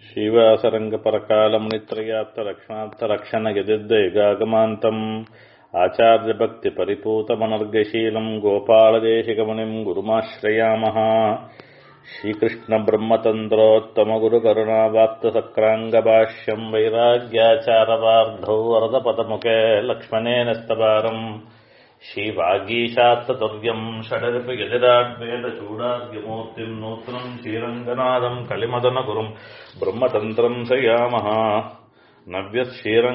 श्रीवासरङ्गपरकालमुनित्रयाप्तरक्षणार्थरक्षणगदिद्दयुगागमान्तम् आचार्यभक्तिपरिपूतमनर्गशीलम् गोपालदेशिकमुनिम् गुरुमाश्रयामः श्रीकृष्णब्रह्मतन्त्रोत्तमगुरुकरुणावाप्तसक्राङ्गभाष्यम् वैराग्याचारवार्धौ वरदपदमुखे लक्ष्मणेन स्तवारम् श्रीवागीशात्ततुर्यम् षडरिपि यदिराड्वेदचूडाद्यमूर्तिम् नूतनम् श्रीरङ्गनाथम् कलिमदनगुरुम् ब्रह्मतन्त्रम् सयामः नव्यः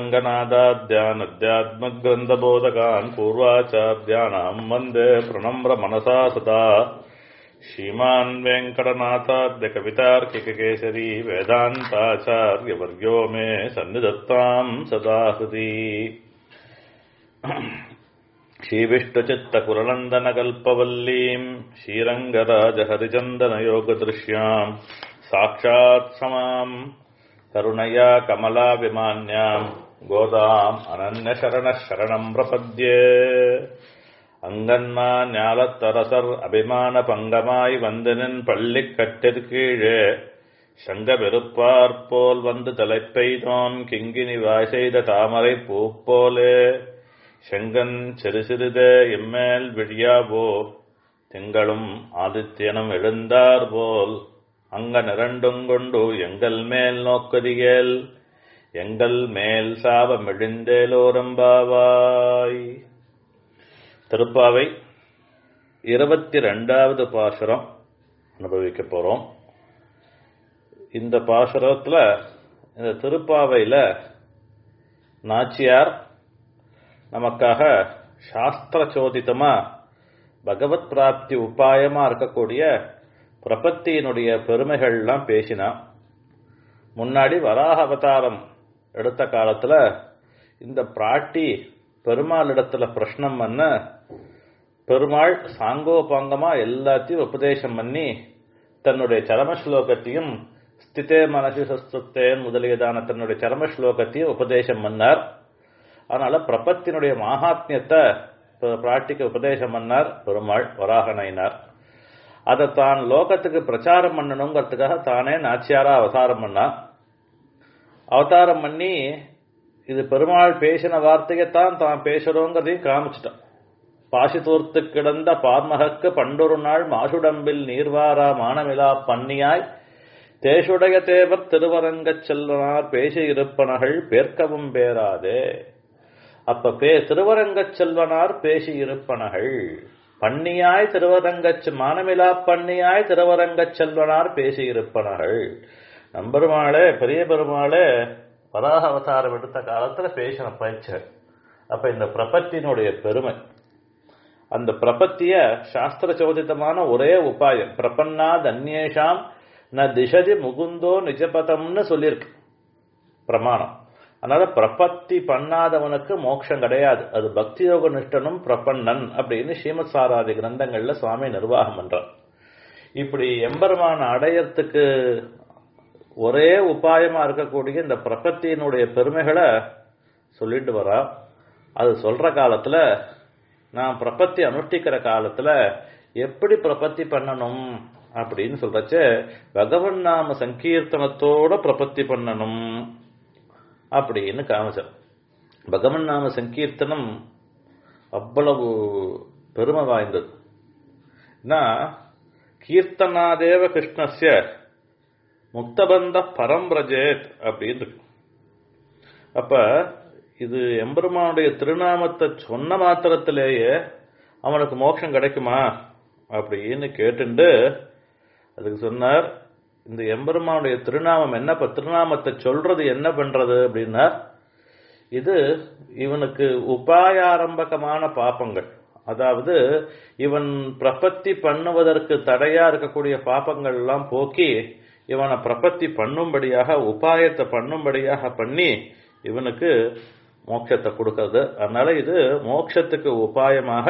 श्रीरङ्गनादाद्यानध्यात्मग्रन्थबोधकान् पूर्वाचार्याणाम् वन्दे प्रणम्र मनसा सदा श्रीमान् वेङ्कटनाथाद्य कवितार्किककेसरी वेदान्ताचार्यवर्यो मे सन्निधत्ताम् सदा हृदि श्रीविष्णुचित्तकुलनन्दनकल्पवल्लीम् श्रीरङ्गराजहरिचन्दनयोगदृश्याम् साक्षात् समाम् करुणया कमलाभिमान्याम् गोदाम् अनन्यशरणः शरणम् प्रपद्ये அங்கன்மா ஞாலத்தரசர் அபிமான பங்கமாய் வந்தனின் பள்ளி கட்டிற்கீழே சங்க பெருப்பார் போல் வந்து தலைப்பெய்தோன் கிங்கினி வாய் செய்த தாமரை பூப்போலே செங்கன் சிறு சிறிதே எம்மேல் விழியாவோ திங்களும் ஆதித்யனும் எழுந்தார் போல் அங்க நிரண்டுங்கொண்டு எங்கள் மேல் நோக்கதியேல் எங்கள் மேல் சாபமிழிந்தேலோரம்பாவாய் திருப்பாவை இருபத்தி ரெண்டாவது பாசுரம் அனுபவிக்க போறோம் இந்த பாசுரத்துல இந்த திருப்பாவையில நாச்சியார் நமக்காக சாஸ்திர சோதித்தமா பகவத் பிராப்தி உபாயமா இருக்கக்கூடிய பிரபத்தியினுடைய பெருமைகள்லாம் பேசினா முன்னாடி வராக அவதாரம் எடுத்த காலத்துல இந்த பிராட்டி பெருமாள் இடத்துல பிரஷ்னம் பண்ண பெருமாள் சாங்கோபாங்கமா எல்லாத்தையும் உபதேசம் பண்ணி தன்னுடைய சரம ஸ்லோகத்தையும் ஸ்திதே மனசு சஸ்துத்தேன் முதலியதான தன்னுடைய சரம ஸ்லோகத்தையும் உபதேசம் பண்ணார் அதனால பிரபத்தினுடைய மகாத்மியத்தை பிராட்டிக்கு உபதேசம் பண்ணார் பெருமாள் வராகனைனார் அதை தான் லோகத்துக்கு பிரச்சாரம் பண்ணணுங்கிறதுக்காக தானே நாச்சியாரா அவதாரம் பண்ணா அவதாரம் பண்ணி இது பெருமாள் பேசின வார்த்தையைத்தான் தான் பேசுறோங்கிறதையும் காமிச்சிட்டான் பாசி தூர்த்து கிடந்த பார்மகக்கு பண்டொரு நாள் மாசுடம்பில் நீர்வாரா மானமிலா பன்னியாய் தேசுடைய தேவர் திருவரங்கச் செல்வனார் பேசி இருப்பனகள் பேர்க்கவும் பேராதே அப்ப பே திருவரங்கச் செல்வனார் பேசி இருப்பனகள் பன்னியாய் திருவரங்கச் மானமிலா பன்னியாய் திருவரங்கச் செல்வனார் பேசி இருப்பனகள் நம்பெருமாளே பெரிய பெருமாளே வராக அவதாரம் எடுத்த காலத்துல பேசின பயிற்சர் அப்ப இந்த பிரபத்தினுடைய பெருமை அந்த பிரபத்திய சாஸ்திர சோதித்தமான ஒரே உபாயம் பிரபன்னா தன்யேஷாம் ந திசதி முகுந்தோ நிஜபதம்னு சொல்லியிருக்கு பிரமாணம் அதனால பிரபத்தி பண்ணாதவனுக்கு மோட்சம் கிடையாது அது பக்தி யோக நிஷ்டனும் பிரபன்னன் அப்படின்னு ஸ்ரீமத் சாராதி கிரந்தங்கள்ல சுவாமி நிர்வாகம் பண்றார் இப்படி எம்பெருமான அடையறதுக்கு ஒரே உபாயமா இருக்கக்கூடிய இந்த பிரபத்தியினுடைய பெருமைகளை சொல்லிட்டு வரா அது சொல்ற காலத்துல நான் பிரபத்தி அனுஷ்டிக்கிற காலத்துல எப்படி பிரபத்தி பண்ணணும் அப்படின்னு சொல்றச்ச பகவன் நாம சங்கீர்த்தனத்தோட பிரபத்தி பண்ணணும் அப்படின்னு காமிச்சார் பகவன் நாம சங்கீர்த்தனம் அவ்வளவு பெருமை வாய்ந்தது கீர்த்தனாதேவ கிருஷ்ணஸ்ய முக்தபந்த பரம்பிரஜேத் அப்படின்னு இருக்கு அப்ப இது எம்பெருமானுடைய திருநாமத்தை சொன்ன மாத்திரத்திலேயே அவனுக்கு மோட்சம் கிடைக்குமா அப்படின்னு கேட்டுண்டு அதுக்கு சொன்னார் இந்த எம்பெருமானுடைய திருநாமம் என்ன திருநாமத்தை சொல்றது என்ன பண்றது அப்படின்னா இது இவனுக்கு உபாயாரம்பகமான பாப்பங்கள் அதாவது இவன் பிரபத்தி பண்ணுவதற்கு தடையா இருக்கக்கூடிய பாப்பங்கள் எல்லாம் போக்கி இவனை பிரபத்தி பண்ணும்படியாக உபாயத்தை பண்ணும்படியாக பண்ணி இவனுக்கு மோட்சத்தை கொடுக்கறது அதனால இது மோட்சத்துக்கு உபாயமாக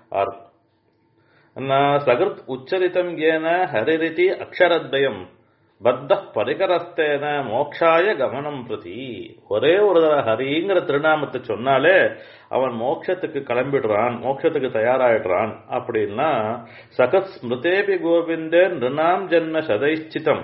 சகிருத் உச்சரித்தம் ஏன ஹரிரிதி அக்ஷரத்வயம் பத்த பரிகரஸ்தேன மோக்ஷாய கமனம் பிரதி ஒரே ஒரு ஹரிங்கிற திருநாமத்தை சொன்னாலே அவன் மோட்சத்துக்கு கிளம்பிடுறான் மோட்சத்துக்கு தயாராயிடுறான் அப்படின்னா சகத் ஸ்மிருதேபி கோவிந்தே நிருணாம் ஜன்ம சதைச்சிதம்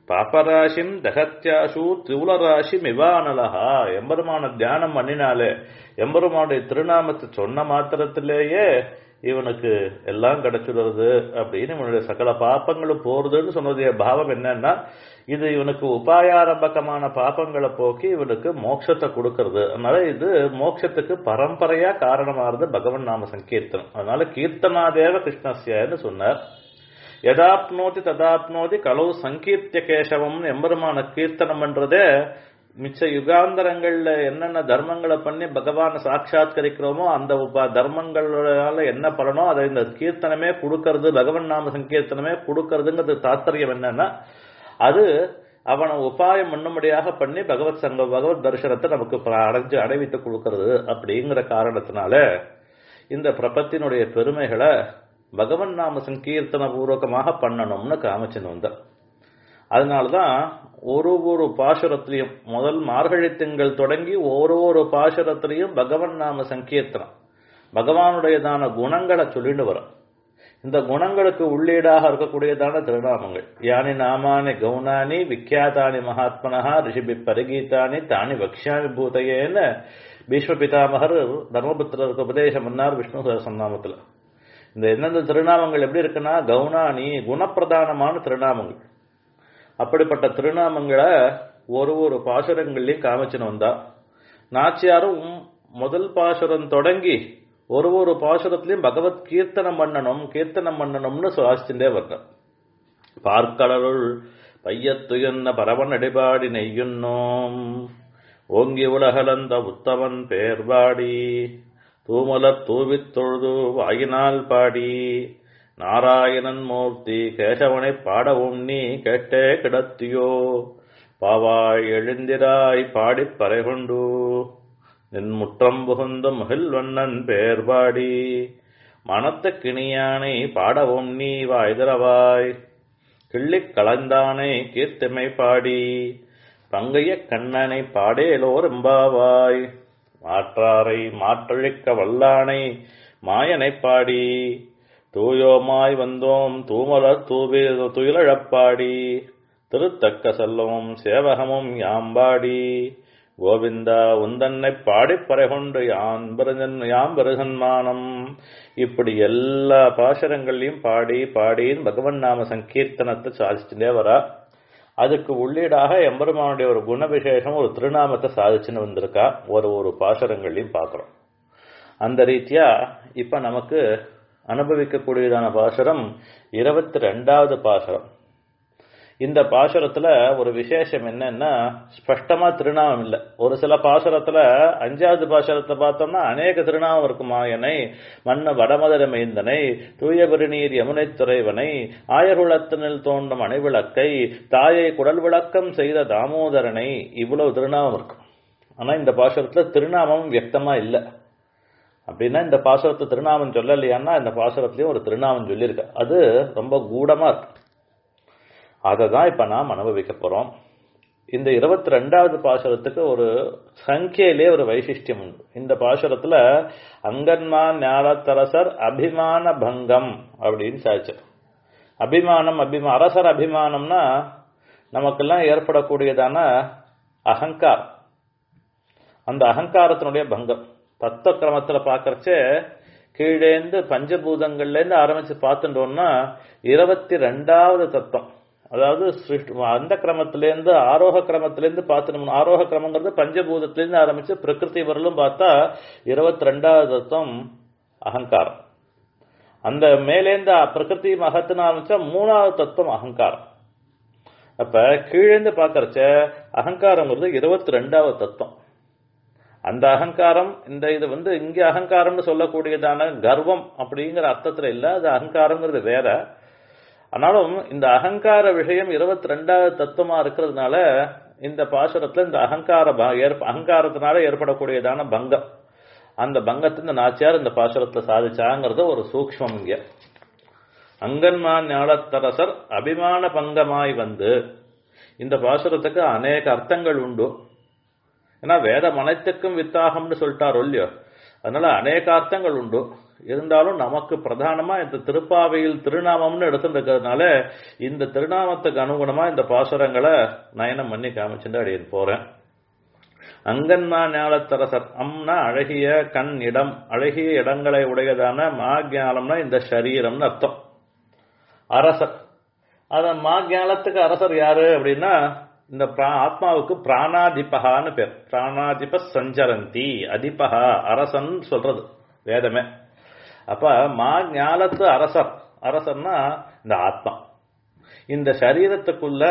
பாபராசிம் தகத்யாசு திவுலராசி மிவானலஹா எம்பெருமான தியானம் பண்ணினாலே எம்பெருமானுடைய திருநாமத்தை சொன்ன மாத்திரத்திலேயே இவனுக்கு எல்லாம் கிடைச்சிடுறது அப்படின்னு இவனுடைய சகல பாப்பங்களும் போறதுன்னு சொன்னதுடைய பாவம் என்னன்னா இது இவனுக்கு உபாயாரம்பகமான பாப்பங்களை போக்கி இவனுக்கு மோட்சத்தை கொடுக்கறது அதனால இது மோட்சத்துக்கு பரம்பரையா காரணமானது பகவன் நாம சங்கீர்த்தனம் அதனால கீர்த்தனாதேவ கிருஷ்ணஸ்யன்னு சொன்னார் எதாப்னோதி ததாப்னோதி கலவு சங்கீர்த்திய கேசவம் எம்பெருமான கீர்த்தனம் பண்றதே மிச்ச யுகாந்தரங்கள்ல என்னென்ன தர்மங்களை பண்ணி பகவானை சாட்சாத்கரிக்கிறோமோ அந்த உப தர்மங்களால என்ன பலனோ அதை இந்த கீர்த்தனமே கொடுக்கறது பகவன் நாம சங்கீர்த்தனமே கொடுக்கறதுங்கிறது தாத்பரியம் என்னன்னா அது அவனை உபாயம் பண்ணும்படியாக பண்ணி பகவத் சங்க பகவத் தரிசனத்தை நமக்கு அடைஞ்சு அடைவித்து கொடுக்கறது அப்படிங்கிற காரணத்தினால இந்த பிரபத்தினுடைய பெருமைகளை பகவன் நாம சங்கீர்த்தன பூர்வகமாக பண்ணணும்னு காமிச்சுன்னு வந்தார் அதனால்தான் ஒரு ஒரு பாசுரத்திலையும் முதல் மார்கழி திங்கள் தொடங்கி ஒரு ஒரு பாசுரத்திலையும் பகவன் நாம சங்கீர்த்தனம் பகவானுடையதான குணங்களை சொல்லிட்டு வரும் இந்த குணங்களுக்கு உள்ளீடாக இருக்கக்கூடியதான திருநாமங்கள் யானி நாமானி கவுனானி விக்யாதானி மகாத்மனஹா ரிஷிபி பரிகீதானி தானி வக்ஷாமி பூதையேன்னு பீஷ்ம பிதாமகர் தர்மபுத்திரருக்கு உபதேசம் பண்ணார் விஷ்ணு சன்னாமத்தில் இந்த எந்தெந்த திருநாமங்கள் எப்படி இருக்குன்னா கவுனானி குணப்பிரதானமான திருநாமங்கள் அப்படிப்பட்ட திருநாமங்களை ஒரு ஒரு பாசுரங்கள்லையும் காமிச்சுன்னு வந்தா நாச்சியாரும் முதல் பாசுரம் தொடங்கி ஒரு ஒரு பாசுரத்திலையும் பகவத் கீர்த்தனம் பண்ணணும் கீர்த்தனம் பண்ணணும்னு சுவாசிச்சுட்டே வர்றார் பார்க்கடலுள் பையத்துயன்ன பரவன் அடிபாடி நெய்யுன்னோம் ஓங்கி உலகலந்த உத்தவன் பேர்பாடி தூமலர் தூவித் தொழுது வாயினால் பாடி நாராயணன் மூர்த்தி கேசவனை பாடவும் நீ கேட்டே கிடத்தியோ பாவாய் எழுந்திராய் பாடிப் பறைகொண்டு நின் முற்றம் புகுந்த மகிழ்வண்ணன் பேர்பாடி மனத்த கிணியானை பாடவும் நீ வாய்தரவாய் கிள்ளிக் கலந்தானை கீர்த்திமை பாடி பங்கைய கண்ணனை பாடேலோர் எம்பாவாய் மாற்றாரை மாற்றழிக்க வல்லானை மாயனைப் பாடி தூயோமாய் வந்தோம் தூமலர் தூவி துயிலழப்பாடி திருத்தக்க செல்லமும் சேவகமும் யாம்பாடி கோவிந்தா உந்தன்னை பாடிப் பறைகொண்டு யான் பெருகன் யாம் பெருகன்மானம் இப்படி எல்லா பாசுரங்களையும் பாடி பாடின்னு பகவன் நாம சங்கீர்த்தனத்தை சாதிச்சுட்டே வரா அதுக்கு உள்ளீடாக எம்பெருமானுடைய ஒரு குண விசேஷம் ஒரு திருநாமத்தை சாதிச்சுன்னு வந்திருக்கா ஒரு ஒரு பாசுரங்களையும் பார்க்குறோம் அந்த ரீதியா இப்ப நமக்கு அனுபவிக்கக்கூடியதான பாசுரம் இருபத்தி ரெண்டாவது பாசுரம் இந்த பாசுரத்துல ஒரு விசேஷம் என்னன்னா ஸ்பஷ்டமா திருநாமம் இல்லை ஒரு சில பாசுரத்துல அஞ்சாவது பாசுரத்தை பார்த்தோம்னா அநேக திருநாமம் இருக்குமா என்னை மன்ன வடமதர மைந்தனை தூய பெருநீர் யமுனை துறைவனை ஆயர்குளத்தினில் தோன்றும் அணைவிளக்கை தாயை குடல் விளக்கம் செய்த தாமோதரனை இவ்வளவு திருநாமம் இருக்கும் ஆனா இந்த பாசுரத்துல திருநாமம் வியக்தமா இல்லை அப்படின்னா இந்த பாசுரத்தை திருநாமம் சொல்லலையான்னா இந்த பாசுரத்திலையும் ஒரு திருநாமம் சொல்லியிருக்கு அது ரொம்ப கூடமா இருக்கு அதை தான் இப்ப நாம் அனுபவிக்க போறோம் இந்த இருபத்தி ரெண்டாவது பாசுரத்துக்கு ஒரு சங்கியிலே ஒரு வைசிஷ்டியம் உண்டு இந்த பாசுரத்துல அங்கன்மா ஞானத்தரசர் அபிமான பங்கம் அப்படின்னு சாய்ச்சார் அபிமானம் அபிமா அரசர் அபிமானம்னா நமக்கெல்லாம் ஏற்படக்கூடியதான அகங்காரம் அந்த அகங்காரத்தினுடைய பங்கம் தத்துவ கிரமத்துல பாக்கறச்சே கீழேந்து பஞ்சபூதங்கள்லேருந்து ஆரம்பிச்சு பார்த்துட்டோம்னா இருபத்தி ரெண்டாவது தத்துவம் அதாவது அந்த கிரமத்திலேருந்து ஆரோக கிரமத்திலேருந்து பார்த்துட்டோம் ஆரோக கிரமங்கிறது பஞ்சபூதத்திலேருந்து ஆரம்பிச்சு பிரகிருதி வரலும் பார்த்தா இருபத்தி ரெண்டாவது தத்துவம் அகங்காரம் அந்த மேலேந்து பிரகிருதி மகத்துன்னு ஆரம்பிச்சா மூணாவது தத்துவம் அகங்காரம் அப்ப கீழேந்து பாக்கறச்ச அகங்காரங்கிறது இருபத்தி ரெண்டாவது தத்துவம் அந்த அகங்காரம் இந்த இது வந்து இங்க அகங்காரம்னு சொல்லக்கூடியதான கர்வம் அப்படிங்கிற அர்த்தத்துல இல்ல அது அகங்காரங்கிறது வேற ஆனாலும் இந்த அகங்கார விஷயம் இருபத்தி ரெண்டாவது தத்துவமா இருக்கிறதுனால இந்த பாசுரத்துல இந்த அகங்கார அகங்காரத்தினால ஏற்படக்கூடியதான பங்கம் அந்த பங்கத்தின் நாச்சியார் இந்த பாசுரத்தை சாதிச்சாங்கிறது ஒரு சூக்மம் இங்க அங்கன்மா ஞானத்தரசர் அபிமான பங்கமாய் வந்து இந்த பாசுரத்துக்கு அநேக அர்த்தங்கள் உண்டு ஏன்னா வேதம் அனைத்துக்கும் வித்தாகம்னு சொல்லிட்டாரோ இல்லையோ அதனால அநேக அர்த்தங்கள் உண்டு இருந்தாலும் நமக்கு பிரதானமா இந்த திருப்பாவையில் திருநாமம்னு எடுத்துட்டு இருக்கிறதுனால இந்த திருநாமத்துக்கு அனுகுணமா இந்த பாசுரங்களை நயனம் பண்ணி காமிச்சுட்டு அடியேன் போறேன் அங்கன்மா ஞாலத்தரசர் அம்னா அழகிய கண் இடம் அழகிய இடங்களை உடையதான மாக்ஞாலம்னா இந்த சரீரம்னு அர்த்தம் அரசர் அத மாக்ஞாலத்துக்கு அரசர் யாரு அப்படின்னா இந்த ஆத்மாவுக்கு பிராணாதிபகான்னு பேர் பிராணாதிப சஞ்சரந்தி அதிபகா அரசன் சொல்றது வேதமே அப்ப மா ஞாலத்து அரசர் அரசர்னா இந்த ஆத்மா இந்த சரீரத்துக்குள்ள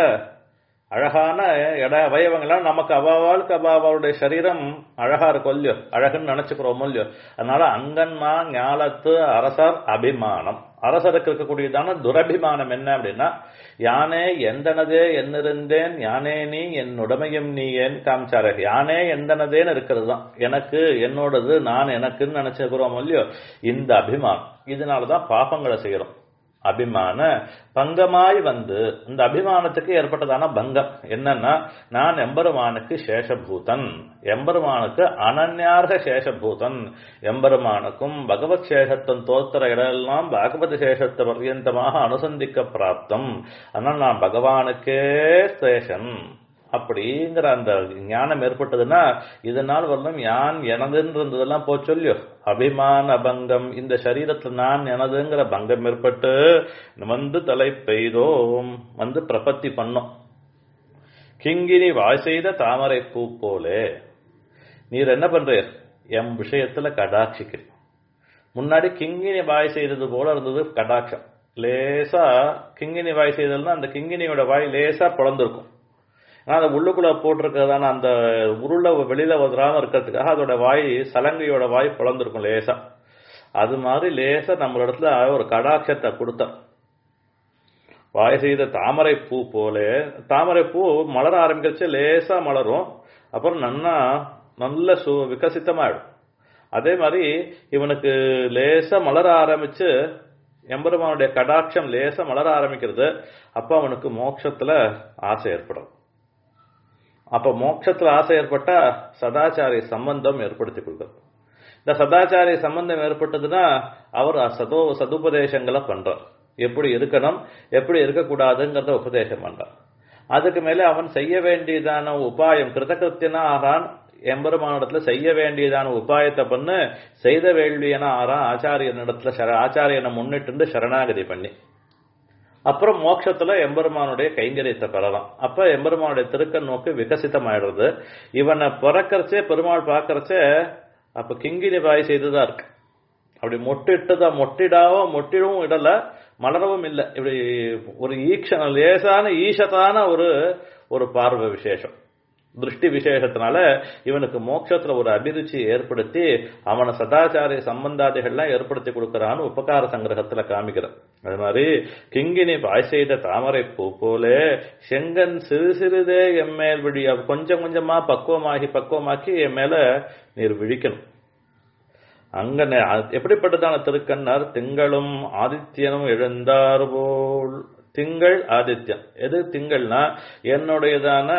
அழகான இட அவயவங்கள்லாம் நமக்கு அவாவாளுக்கு அவாவாளுடைய சரீரம் அழகா இருக்கும் இல்லையோ அழகுன்னு நினைச்சுக்கிறோமோ இல்லையோ அதனால அங்கன்மா ஞாலத்து அரசர் அபிமானம் அரசருக்கு இருக்கக்கூடியதான துரபிமானம் என்ன அப்படின்னா யானே எந்தனதே என்னிருந்தேன் யானே நீ என் உடமையும் நீ ஏன் காமிச்சாரு யானே எந்தனதேன்னு இருக்கிறது தான் எனக்கு என்னோடது நான் எனக்குன்னு நினைச்சுக்கிறோம் இல்லையோ இந்த அபிமானம் இதனாலதான் பாப்பங்களை செய்யறோம் அபிமான பங்கமாய் வந்து இந்த அபிமானத்துக்கு ஏற்பட்டதான பங்கம் என்னன்னா நான் எம்பெருமானுக்கு சேஷபூதன் எம்பெருமானுக்கு அனன்யார்க சேஷபூதன் எம்பெருமானுக்கும் பகவத் சேஷத்தன் தோத்திர இடமெல்லாம் பகவத் சேஷத்தை பர்யந்தமாக அனுசந்திக்க பிராப்தம் ஆனால் நான் பகவானுக்கே சேஷன் அப்படிங்கிற அந்த ஞானம் ஏற்பட்டதுன்னா இதனால் வரலும் யான் எனதுன்னு இருந்ததெல்லாம் போ சொல்லியோ அபிமான பங்கம் இந்த சரீரத்துல நான் எனதுங்கிற பங்கம் ஏற்பட்டு வந்து தலை பெய்தோம் வந்து பிரபத்தி பண்ணோம் கிங்கினி வாய் செய்த தாமரை பூ போலே நீர் என்ன பண்றீர் எம் விஷயத்துல கடாட்சிக்கு முன்னாடி கிங்கினி வாய் செய்தது போல இருந்தது கடாட்சம் லேசா கிங்கினி வாய் செய்ததுன்னா அந்த கிங்கினியோட வாய் லேசா பிளந்திருக்கும் ஆனால் அந்த உள்ளுக்குள்ள போட்டிருக்கிறதான அந்த உருளை வெளியில வராம இருக்கிறதுக்காக அதோட வாய் சலங்கையோட வாய் பிளந்திருக்கும் லேசா அது மாதிரி லேசா நம்ம இடத்துல ஒரு கடாட்சத்தை கொடுத்த வாய் செய்த தாமரை பூ போல தாமரை பூ மலர ஆரம்பிக்கிறச்சு லேசா மலரும் அப்புறம் நன்னா நல்ல சு விகசித்தமாயிடும் அதே மாதிரி இவனுக்கு லேசா மலர ஆரம்பிச்சு எம்பெருமானுடைய கடாட்சம் லேசா மலர ஆரம்பிக்கிறது அப்ப அவனுக்கு மோட்சத்துல ஆசை ஏற்படும் அப்ப மோட்சத்துல ஆசை ஏற்பட்டா சதாச்சாரிய சம்பந்தம் ஏற்படுத்தி கொடுக்குறது இந்த சதாச்சாரிய சம்பந்தம் ஏற்பட்டதுன்னா அவர் சதோ சதுபதேசங்களை பண்றார் எப்படி இருக்கணும் எப்படி இருக்கக்கூடாதுங்கிறத உபதேசம் பண்றார் அதுக்கு மேல அவன் செய்ய வேண்டியதான உபாயம் கிருதகிருத்தியனா ஆகான் எம்பெருமானிடத்துல செய்ய வேண்டியதான உபாயத்தை பண்ணு செய்த வேள்வியனா ஆறான் ஆச்சாரியனிடத்துல சர ஆச்சாரியனை முன்னிட்டு சரணாகதி பண்ணி அப்புறம் மோட்சத்துல எம்பெருமானுடைய கைங்கரியத்தை பெறலாம் அப்ப எம்பெருமானுடைய திருக்கண் நோக்கு விகசிதமாயிடுறது இவனை பிறக்கறச்சே பெருமாள் பார்க்கறச்சே அப்ப கிங்கினி வாய் செய்துதான் இருக்கு அப்படி மொட்டிட்டுதான் மொட்டிடாவோ மொட்டிடவும் இடல மலரவும் இல்லை இப்படி ஒரு ஈக்ஷ லேசான ஈஷத்தான ஒரு ஒரு பார்வை விசேஷம் திருஷ்டி விசேஷத்தினால இவனுக்கு மோட்சத்துல ஒரு அபிருச்சி ஏற்படுத்தி அவனை சதாச்சாரிய சம்பந்தாதிகள்லாம் ஏற்படுத்தி கொடுக்கறான்னு உபகார சங்கிரகத்துல காமிக்கிறான் அது மாதிரி கிங்கினி பாய் செய்த தாமரை பூ போல செங்கன் சிறு சிறிதே என் மேல் விழி கொஞ்சம் கொஞ்சமா பக்குவமாகி பக்குவமாக்கி என் மேல நீர் விழிக்கணும் அங்க எப்படிப்பட்டதான திருக்கண்ணர் திங்களும் ஆதித்யனும் எழுந்தார் போல் திங்கள் ஆதித்யன் எது திங்கள்னா என்னுடையதான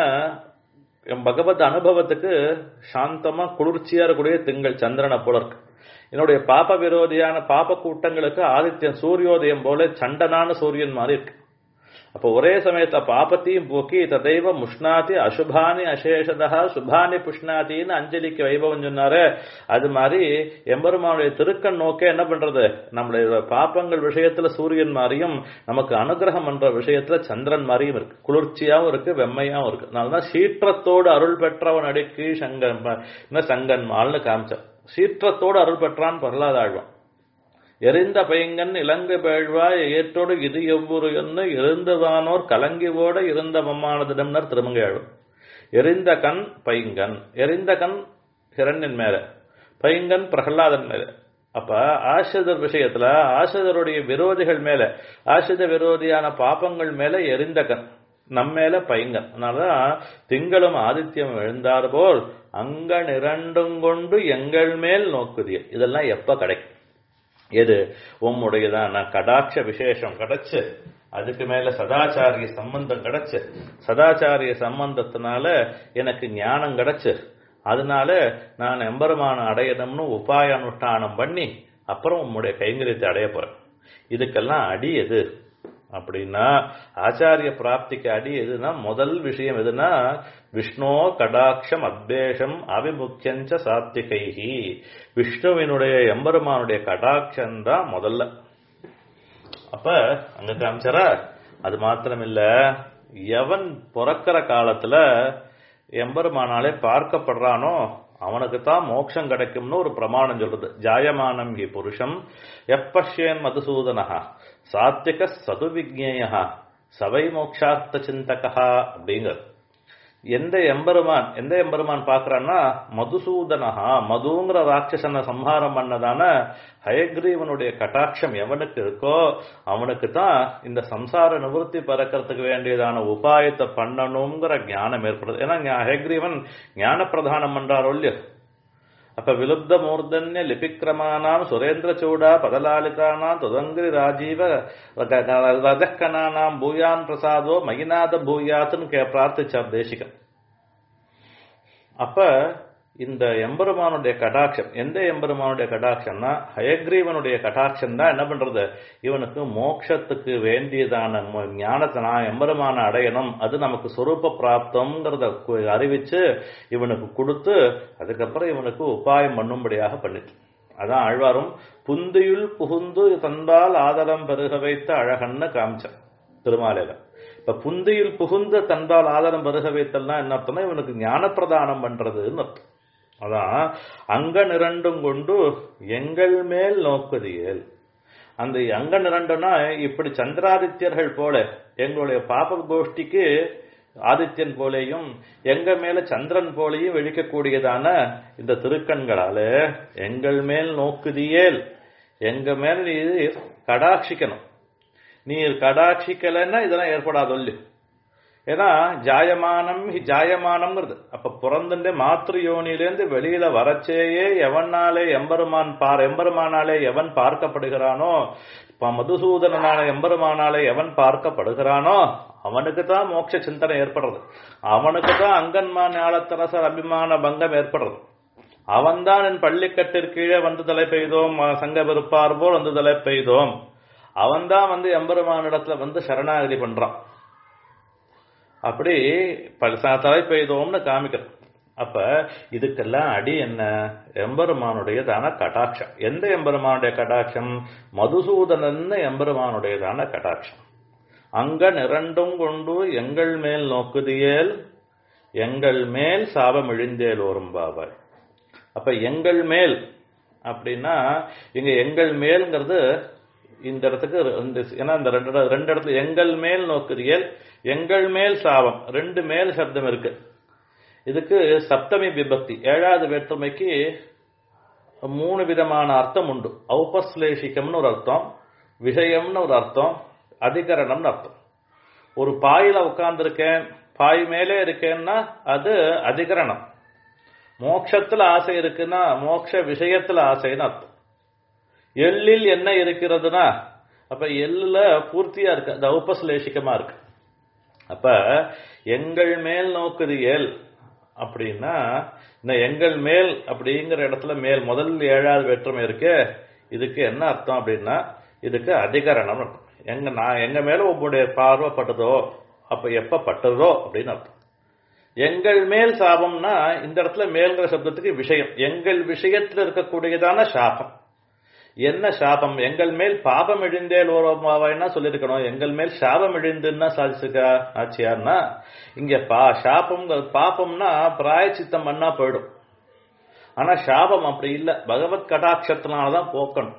பகவத் அனுபவத்துக்கு சாந்தமா குளிர்ச்சியா இருக்கக்கூடிய திங்கள் சந்திரனை போல இருக்கு என்னுடைய பாப்ப விரோதியான பாப்ப கூட்டங்களுக்கு ஆதித்யன் சூரியோதயம் போல சண்டனான சூரியன் மாதிரி இருக்கு அப்போ ஒரே சமயத்துல பாப்பத்தையும் போக்கி ததைவ முஷ்ணாதி அசுபானி அசேஷதா சுபானி புஷ்ணாத்தின்னு அஞ்சலிக்கு வைபவம் சொன்னாரு அது மாதிரி எம்பெருமானுடைய திருக்கண் நோக்க என்ன பண்றது நம்மளுடைய பாப்பங்கள் விஷயத்துல சூரியன் மாதிரியும் நமக்கு அனுகிரகம் பண்ற விஷயத்துல சந்திரன் மாதிரியும் இருக்கு குளிர்ச்சியாவும் இருக்கு வெம்மையாவும் இருக்கு அதனாலதான் சீற்றத்தோடு அருள் பெற்றவன் அடிக்கு சங்கன் சங்கன்மால்னு காமிச்சான் சீற்றத்தோடு அருள் பெற்றான் பிரகலாதாழ்வான் எரிந்த பையங்கன் இலங்கை பேழ்வாய் ஏற்றோடு இது எவ்வொரு என்ன இருந்ததானோர் கலங்கிவோட இருந்த மம்மானதிடம்னர் திருமங்கையாளும் எரிந்த கண் பைங்கன் எரிந்த கண் ஹிரண்யன் மேல பைங்கன் பிரகலாதன் மேல அப்ப ஆசிரியர் விஷயத்துல ஆசிரியருடைய விரோதிகள் மேல ஆசிரித விரோதியான பாப்பங்கள் மேல எரிந்த கண் நம்மேல பைங்கன் அதனாலதான் திங்களும் ஆதித்யம் எழுந்தார் போல் அங்கன் இரண்டும் கொண்டு எங்கள் மேல் நோக்குதிய இதெல்லாம் எப்ப கிடைக்கும் எது உம்முடையதான கடாட்ச விசேஷம் கிடைச்சு அதுக்கு மேல சதாச்சாரிய சம்பந்தம் கிடைச்சு சதாச்சாரிய சம்பந்தத்தினால எனக்கு ஞானம் கிடைச்சு அதனால நான் எம்பெருமான அடையணும்னு உபாய அனுஷ்டானம் பண்ணி அப்புறம் உம்முடைய கைங்கரியத்தை அடைய போறேன் இதுக்கெல்லாம் அடி எது அப்படின்னா ஆச்சாரிய பிராப்திக்கு அடி எதுனா முதல் விஷயம் எதுனா விஷ்ணோ கடாட்சம் அத்வேஷம் அவிமுக்கியஞ்ச சாத்திகைகி விஷ்ணுவினுடைய எம்பெருமானுடைய கடாட்சம் தான் முதல்ல அப்ப அங்க காமிச்சாரா அது மாத்திரமில்ல எவன் பிறக்கிற காலத்துல எம்பெருமானாலே பார்க்கப்படுறானோ அவனுக்கு தான் மோட்சம் கிடைக்கும்னு ஒரு பிரமாணம் சொல்றது ஜாயமானம் ஹி புருஷம் எப்பஷ்யன் மதுசூதனஹா சாத்விக சதுவிக்னேயா சவை மோக்ஷார்த்த சிந்தகா அப்படிங்கிறது எந்த எம்பெருமான் எந்த எம்பெருமான் பார்க்கறான்னா மதுசூதனஹா மதுங்கிற ராட்சசனை சம்ஹாரம் பண்ணதான ஹயக்ரீவனுடைய கட்டாட்சம் எவனுக்கு இருக்கோ அவனுக்கு தான் இந்த சம்சார நிவர்த்தி பறக்கிறதுக்கு வேண்டியதான உபாயத்தை பண்ணணுங்கிற ஞானம் ஏற்படுது ஏன்னா ஞா- ஹயக்ரீவன் ஞான பிரதானம் பண்றாரோ இல்லையோ அப்ப விலுப்த மூர்தன்ய லிபிக்கிரமானாம் சுரேந்திர சூடா பதலாலிதானாம் துதங்கிரி ராஜீவ ரஜக்கனானாம் பூயான் பிரசாதோ மகிநாத பூயாத்துன்னு கே பிரார்த்திச்சார் தேசிகன் அப்ப இந்த எம்பெருமானுடைய கடாட்சம் எந்த எம்பெருமானுடைய கடாட்சம்னா ஹயக்ரீவனுடைய கடாட்சம் தான் என்ன பண்றது இவனுக்கு மோட்சத்துக்கு வேண்டியதான ம- ஞானத்தை நான் எம்பெருமான அடையணும் அது நமக்கு சொரூப பிராப்தம்ங்கிறத கு- அறிவிச்சு இவனுக்கு கொடுத்து அதுக்கப்புறம் இவனுக்கு உபாயம் பண்ணும்படியாக பண்ணிட்டு அதான் ஆழ்வாரும் புந்தியுள் புகுந்து தந்தால் ஆதரம் பெருக வைத்த அழகன்னு காமிச்சான் திருமாலையில இப்ப புந்தியில் புகுந்து தந்தால் ஆதரம் பெருக வைத்தல்னா என்ன அர்த்தம்னா இவனுக்கு ஞானப்பிரதானம் பண்றதுன்னு அர்த்தம் அதான் அங்க நிரண்டும் கொண்டு எங்கள் மேல் நோக்குதியல் அந்த அங்க நிரண்டுனா இப்படி சந்திராதித்யர்கள் போல எங்களுடைய பாப கோஷ்டிக்கு ஆதித்யன் போலேயும் எங்க மேல சந்திரன் போலேயும் வெடிக்கக்கூடியதான இந்த திருக்கண்களால எங்கள் மேல் நோக்குதியேல் எங்க மேல நீ கடாட்சிக்கணும் நீர் கடாட்சிக்கலைன்னா இதெல்லாம் ஏற்படாது இல்லையோ ஏன்னா ஜாயமானம் ஹி ஜாயமானம்ங்கிறது அப்ப பிறந்துட்டு மாத்திரு யோனிலேருந்து வெளியில வரச்சேயே எவனாலே எம்பெருமான் பார் எம்பெருமானாலே எவன் பார்க்கப்படுகிறானோ இப்ப மதுசூதனான எம்பெருமானாலே எவன் பார்க்கப்படுகிறானோ அவனுக்கு தான் மோட்ச சிந்தனை ஏற்படுறது அவனுக்கு தான் அங்கன்மான் ஞாலத்தரசர் அபிமான பங்கம் ஏற்படுறது அவன்தான் என் பள்ளிக்கட்டிற்கீழே வந்து தலை பெய்தோம் சங்க பெருப்பார் போல் வந்து தலை பெய்தோம் அவன்தான் வந்து எம்பெருமானிடத்துல வந்து சரணாகதி பண்றான் அப்படி பல ச- தலை பெய்தோம்னு காமிக்கிறோம் அப்ப இதுக்கெல்லாம் அடி என்ன எம்பெருமானுடையதான கடாட்சம் எந்த எம்பெருமானுடைய கடாட்சம் மதுசூதனன் எம்பெருமானுடையதான கடாட்சம் அங்க நிரண்டும் கொண்டு எங்கள் மேல் நோக்குதியேல் எங்கள் மேல் சாபம் இழிந்தேல் ஓரும் பாவாய் அப்ப எங்கள் மேல் அப்படின்னா இங்க எங்கள் மேல்ங்கிறது இந்த இடத்துக்கு ரெண்டு ஏன்னா இந்த ரெண்டு இட- ரெண்டு இடத்துல எங்கள் மேல் நோக்குதியல் எங்கள் மேல் சாபம் ரெண்டு மேல் சப்தம் இருக்கு இதுக்கு சப்தமி விபக்தி ஏழாவது வேற்றுமைக்கு மூணு விதமான அர்த்தம் உண்டு ஔபஸ்லேஷிகம்னு ஒரு அர்த்தம் விஷயம்னு ஒரு அர்த்தம் அதிகரணம்னு அர்த்தம் ஒரு பாயில உட்கார்ந்திருக்கேன் பாய் மேலே இருக்கேன்னா அது அதிகரணம் மோட்சத்துல ஆசை இருக்குன்னா மோட்ச விஷயத்துல ஆசைன்னு அர்த்தம் எள்ளில் என்ன இருக்கிறதுனா அப்ப எள்ளுல பூர்த்தியா இருக்கு அது ஔபஸ்லேஷிகமா இருக்கு அப்ப எங்கள் மேல் நோக்குது எல் அப்படின்னா இந்த எங்கள் மேல் அப்படிங்கிற இடத்துல மேல் முதல் ஏழாவது வேற்றுமை இருக்கு இதுக்கு என்ன அர்த்தம் அப்படின்னா இதுக்கு அதிகரணம் அர்த்தம் எங்க நான் எங்க மேல உங்களுடைய பார்வை பட்டதோ அப்ப எப்ப பட்டதோ அப்படின்னு அர்த்தம் எங்கள் மேல் சாபம்னா இந்த இடத்துல மேல்ங்கிற சப்தத்துக்கு விஷயம் எங்கள் விஷயத்துல இருக்கக்கூடியதான சாபம் என்ன சாபம் எங்கள் மேல் பாபம் இழிந்தேல் ஓரமாவாய்னா சொல்லியிருக்கணும் எங்கள் மேல் சாபம் இழிந்துன்னா சாதிச்சிருக்கா ஆச்சியார்னா இங்க பா சாபம் பாபம்னா பிராயச்சித்தம் பண்ணா போயிடும் ஆனா சாபம் அப்படி இல்ல பகவத் கடாட்சத்தினாலதான் போக்கணும்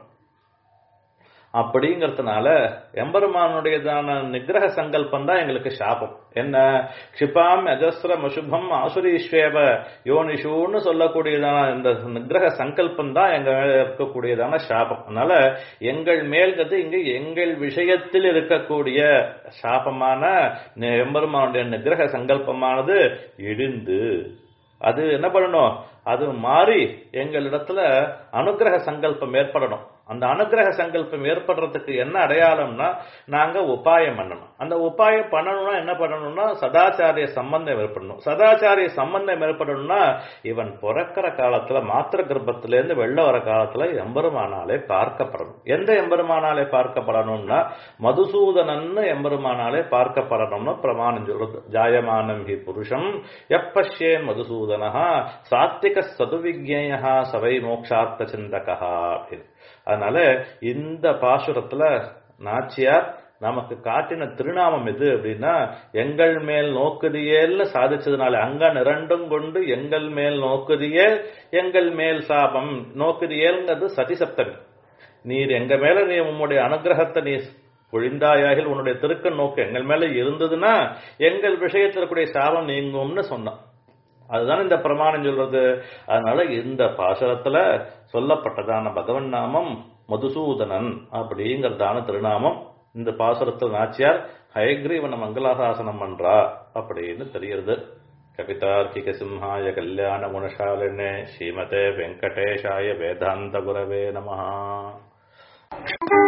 அப்படிங்கிறதுனால எம்பெருமானுடையதான நிகிரக சங்கல்பம் தான் எங்களுக்கு சாபம் என்ன க்ஷிபாம் அஜஸ்ரம் அசுபம் ஆசுரீஸ்வேவ யோனிஷூன்னு சொல்லக்கூடியதான இந்த நிகிரக சங்கல்பம் தான் எங்க மேல இருக்கக்கூடியதான சாபம் அதனால எங்கள் மேல்கிறது இங்க எங்கள் விஷயத்தில் இருக்கக்கூடிய சாபமான நி- எம்பெருமானுடைய நிகிரக சங்கல்பமானது இடிந்து அது என்ன பண்ணணும் அது மாறி எங்களிடத்துல அனுக்கிரக சங்கல்பம் ஏற்படணும் அந்த அனுகிரக சங்கல்பம் ஏற்படுறதுக்கு என்ன அடையாளம்னா நாங்க உபாயம் பண்ணணும் அந்த உபாயம் பண்ணணும்னா என்ன பண்ணணும்னா சதாச்சாரிய சம்பந்தம் ஏற்படணும் சதாச்சாரிய சம்பந்தம் ஏற்படணும்னா இவன் பிறக்கிற காலத்துல மாத்திர கர்ப்பத்திலேருந்து வெளில வர காலத்துல எம்பெருமானாலே பார்க்கப்படணும் எந்த எம்பெருமானாலே பார்க்கப்படணும்னா மதுசூதனன்னு எம்பெருமானாலே பார்க்கப்படணும்னு பிரமாணம் சொல்றது ஜாயமானம் ஹி புருஷம் எப்பஷ்யேன் மதுசூதனஹா சாத்விக சதுவிஜ்ஞா சவை மோக்ஷார்த்த சிந்தகா அப்படின்னு அதனால இந்த பாசுரத்துல நாச்சியார் நமக்கு காட்டின திருநாமம் எது அப்படின்னா எங்கள் மேல் நோக்குதியேல்னு சாதிச்சதுனால அங்க நிரண்டும் கொண்டு எங்கள் மேல் நோக்குதியேல் எங்கள் மேல் சாபம் நோக்குதியேல்ங்கிறது சதிசப்தமி நீர் எங்க மேல நீ உம்முடைய அனுகிரகத்தை நீ பொழிந்தாயாகில் உன்னுடைய திருக்க நோக்கு எங்கள் மேல இருந்ததுன்னா எங்கள் விஷயத்தில் இருக்கக்கூடிய சாபம் நீங்கும்னு சொன்னான் அதுதான் இந்த பிரமாணம் சொல்றது அதனால இந்த பாசுரத்துல சொல்லப்பட்டதான பகவன் நாமம் மதுசூதனன் அப்படிங்கிறதான திருநாமம் இந்த பாசுரத்தில் நாச்சியார் ஹயக்ரீவன மங்களாசாசனம் பண்றா அப்படின்னு தெரியுது கவிதார்க்கிக சிம்ஹாய கல்யாண குணசாலினே ஸ்ரீமதே வெங்கடேஷாய வேதாந்த குரவே நமஹா